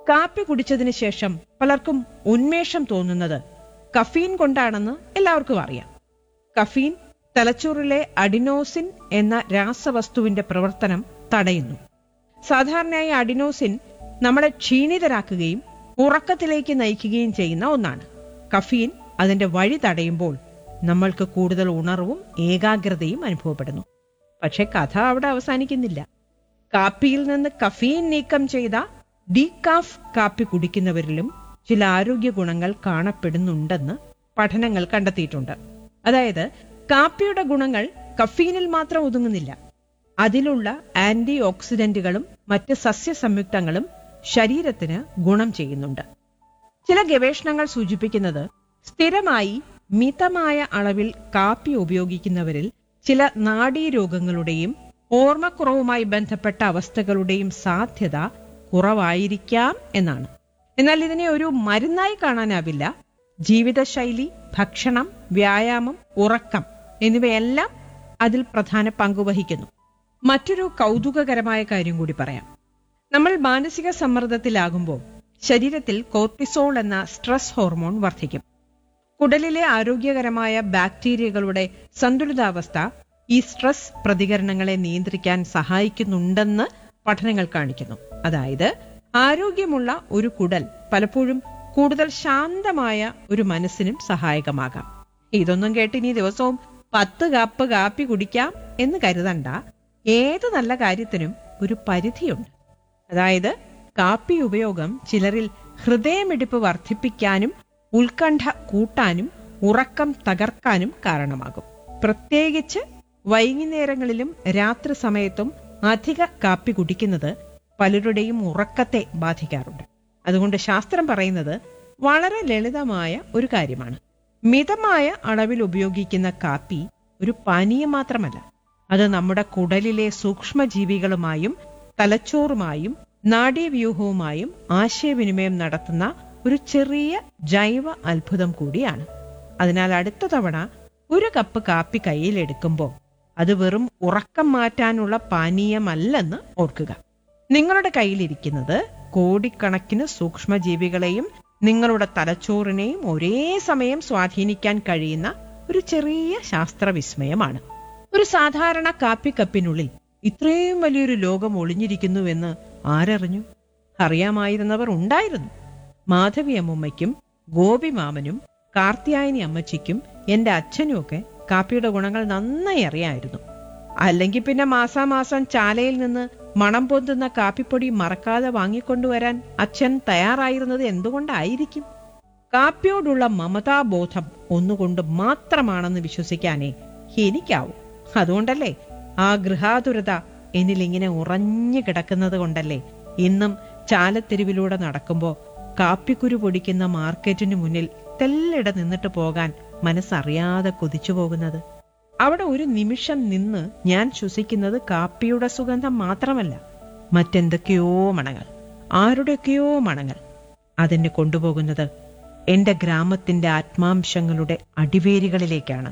കാപ്പി കുടിച്ചതിന് ശേഷം പലർക്കും ഉന്മേഷം തോന്നുന്നത് കഫീൻ കൊണ്ടാണെന്ന് എല്ലാവർക്കും അറിയാം കഫീൻ തലച്ചോറിലെ അഡിനോസിൻ എന്ന രാസവസ്തുവിന്റെ പ്രവർത്തനം തടയുന്നു സാധാരണയായി അഡിനോസിൻ നമ്മളെ ക്ഷീണിതരാക്കുകയും ഉറക്കത്തിലേക്ക് നയിക്കുകയും ചെയ്യുന്ന ഒന്നാണ് കഫീൻ അതിന്റെ വഴി തടയുമ്പോൾ നമ്മൾക്ക് കൂടുതൽ ഉണർവും ഏകാഗ്രതയും അനുഭവപ്പെടുന്നു പക്ഷെ കഥ അവിടെ അവസാനിക്കുന്നില്ല കാപ്പിയിൽ നിന്ന് കഫീൻ നീക്കം ചെയ്ത ഡീകാഫ് കാപ്പി കുടിക്കുന്നവരിലും ചില ആരോഗ്യ ഗുണങ്ങൾ കാണപ്പെടുന്നുണ്ടെന്ന് പഠനങ്ങൾ കണ്ടെത്തിയിട്ടുണ്ട് അതായത് കാപ്പിയുടെ ഗുണങ്ങൾ കഫീനിൽ മാത്രം ഒതുങ്ങുന്നില്ല അതിലുള്ള ആന്റി ഓക്സിഡന്റുകളും മറ്റ് സസ്യ സംയുക്തങ്ങളും ശരീരത്തിന് ഗുണം ചെയ്യുന്നുണ്ട് ചില ഗവേഷണങ്ങൾ സൂചിപ്പിക്കുന്നത് സ്ഥിരമായി മിതമായ അളവിൽ കാപ്പി ഉപയോഗിക്കുന്നവരിൽ ചില നാഡീരോഗങ്ങളുടെയും ഓർമ്മക്കുറവുമായി ബന്ധപ്പെട്ട അവസ്ഥകളുടെയും സാധ്യത കുറവായിരിക്കാം എന്നാണ് എന്നാൽ ഇതിനെ ഒരു മരുന്നായി കാണാനാവില്ല ജീവിതശൈലി ഭക്ഷണം വ്യായാമം ഉറക്കം എന്നിവയെല്ലാം അതിൽ പ്രധാന പങ്കുവഹിക്കുന്നു മറ്റൊരു കൗതുകകരമായ കാര്യം കൂടി പറയാം നമ്മൾ മാനസിക സമ്മർദ്ദത്തിലാകുമ്പോൾ ശരീരത്തിൽ കോർട്ടിസോൾ എന്ന സ്ട്രെസ് ഹോർമോൺ വർദ്ധിക്കും കുടലിലെ ആരോഗ്യകരമായ ബാക്ടീരിയകളുടെ സന്തുലിതാവസ്ഥ ഈ സ്ട്രെസ് പ്രതികരണങ്ങളെ നിയന്ത്രിക്കാൻ സഹായിക്കുന്നുണ്ടെന്ന് പഠനങ്ങൾ കാണിക്കുന്നു അതായത് ആരോഗ്യമുള്ള ഒരു കുടൽ പലപ്പോഴും കൂടുതൽ ശാന്തമായ ഒരു മനസ്സിനും സഹായകമാകാം ഇതൊന്നും കേട്ട് ഇനി ദിവസവും പത്ത് കപ്പ് കാപ്പി കുടിക്കാം എന്ന് കരുതണ്ട ഏത് നല്ല കാര്യത്തിനും ഒരു പരിധിയുണ്ട് അതായത് കാപ്പി ഉപയോഗം ചിലരിൽ ഹൃദയമിടിപ്പ് വർദ്ധിപ്പിക്കാനും ഉത്കണ്ഠ കൂട്ടാനും ഉറക്കം തകർക്കാനും കാരണമാകും പ്രത്യേകിച്ച് വൈകുന്നേരങ്ങളിലും രാത്രി സമയത്തും അധിക കാപ്പി കുടിക്കുന്നത് പലരുടെയും ഉറക്കത്തെ ബാധിക്കാറുണ്ട് അതുകൊണ്ട് ശാസ്ത്രം പറയുന്നത് വളരെ ലളിതമായ ഒരു കാര്യമാണ് മിതമായ അളവിൽ ഉപയോഗിക്കുന്ന കാപ്പി ഒരു പാനീയം മാത്രമല്ല അത് നമ്മുടെ കുടലിലെ സൂക്ഷ്മജീവികളുമായും തലച്ചോറുമായും നാഡീവ്യൂഹവുമായും ആശയവിനിമയം നടത്തുന്ന ഒരു ചെറിയ ജൈവ അത്ഭുതം കൂടിയാണ് അതിനാൽ അടുത്ത തവണ ഒരു കപ്പ് കാപ്പി കയ്യിലെടുക്കുമ്പോൾ അത് വെറും ഉറക്കം മാറ്റാനുള്ള പാനീയമല്ലെന്ന് ഓർക്കുക നിങ്ങളുടെ കയ്യിലിരിക്കുന്നത് കോടിക്കണക്കിന് സൂക്ഷ്മജീവികളെയും നിങ്ങളുടെ തലച്ചോറിനെയും ഒരേ സമയം സ്വാധീനിക്കാൻ കഴിയുന്ന ഒരു ചെറിയ ശാസ്ത്രവിസ്മയമാണ് ഒരു സാധാരണ കാപ്പി കപ്പിനുള്ളിൽ ഇത്രയും വലിയൊരു ലോകം ഒളിഞ്ഞിരിക്കുന്നുവെന്ന് ആരറിഞ്ഞു അറിയാമായിരുന്നവർ ഉണ്ടായിരുന്നു മാധവി അമ്മുമ്മയ്ക്കും ഗോപിമാമനും കാർത്തിയായനി അമ്മച്ചിക്കും എന്റെ അച്ഛനും ഒക്കെ കാപ്പിയുടെ ഗുണങ്ങൾ നന്നായി അറിയാമായിരുന്നു അല്ലെങ്കിൽ പിന്നെ മാസാമാസം ചാലയിൽ നിന്ന് മണം പൊന്തുന്ന കാപ്പിപ്പൊടി മറക്കാതെ വാങ്ങിക്കൊണ്ടുവരാൻ അച്ഛൻ തയ്യാറായിരുന്നത് എന്തുകൊണ്ടായിരിക്കും കാപ്പിയോടുള്ള മമതാബോധം ഒന്നുകൊണ്ട് മാത്രമാണെന്ന് വിശ്വസിക്കാനേ എനിക്കാവും അതുകൊണ്ടല്ലേ ആ ഗൃഹാതുരത എന്നിലിങ്ങനെ ഉറഞ്ഞു കിടക്കുന്നത് കൊണ്ടല്ലേ ഇന്നും ചാലത്തെരുവിലൂടെ നടക്കുമ്പോൾ കാപ്പിക്കുരു പൊടിക്കുന്ന മാർക്കറ്റിന് മുന്നിൽ തെല്ലിട നിന്നിട്ട് പോകാൻ മനസ്സറിയാതെ കൊതിച്ചു പോകുന്നത് അവിടെ ഒരു നിമിഷം നിന്ന് ഞാൻ ശ്വസിക്കുന്നത് കാപ്പിയുടെ സുഗന്ധം മാത്രമല്ല മറ്റെന്തൊക്കെയോ മണങ്ങൾ ആരുടെയൊക്കെയോ മണങ്ങൾ അതെന്നെ കൊണ്ടുപോകുന്നത് എന്റെ ഗ്രാമത്തിന്റെ ആത്മാംശങ്ങളുടെ അടിവേരുകളിലേക്കാണ്